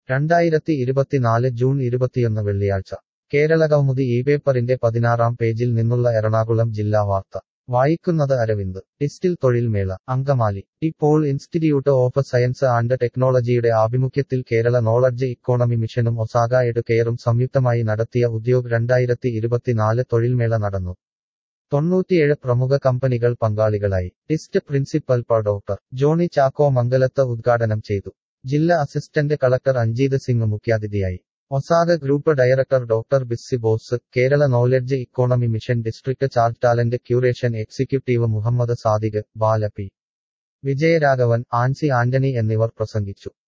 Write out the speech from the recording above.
രണ്ടായിരത്തി ഇരുപത്തിനാല് ജൂൺ ഇരുപത്തിയൊന്ന് വെള്ളിയാഴ്ച കേരള കൗമുദി ഈ പേപ്പറിന്റെ പതിനാറാം പേജിൽ നിന്നുള്ള എറണാകുളം ജില്ലാ വാർത്ത വായിക്കുന്നത് അരവിന്ദ് ഡിസ്റ്റിൽ തൊഴിൽ മേള അങ്കമാലി ഇപ്പോൾ ഇൻസ്റ്റിറ്റ്യൂട്ട് ഓഫ് സയൻസ് ആൻഡ് ടെക്നോളജിയുടെ ആഭിമുഖ്യത്തിൽ കേരള നോളജ് ഇക്കോണമി മിഷനും ഒസാഗ എഡുകെയറും സംയുക്തമായി നടത്തിയ ഉദ്യോഗ് രണ്ടായിരത്തി ഇരുപത്തിനാല് തൊഴിൽമേള നടന്നു തൊണ്ണൂറ്റിയേഴ് പ്രമുഖ കമ്പനികൾ പങ്കാളികളായി ഡിസ്റ്റ് പ്രിൻസിപ്പൽ പ ഡോക്ടർ ജോണി ചാക്കോ മംഗലത്ത് ഉദ്ഘാടനം ചെയ്തു ജില്ലാ അസിസ്റ്റന്റ് കളക്ടർ അഞ്ജീത് സിംഗ് മുഖ്യാതിഥിയായി ഒസാഗ ഗ്രൂപ്പ് ഡയറക്ടർ ഡോക്ടർ ബിസ്സി Bose Kerala knowledge economy mission district charge talent curation executive Muhammad Sadiq Bala P Vijayaraghavan Ancy Antony എന്നിവർ പ്രസംഗിച്ചു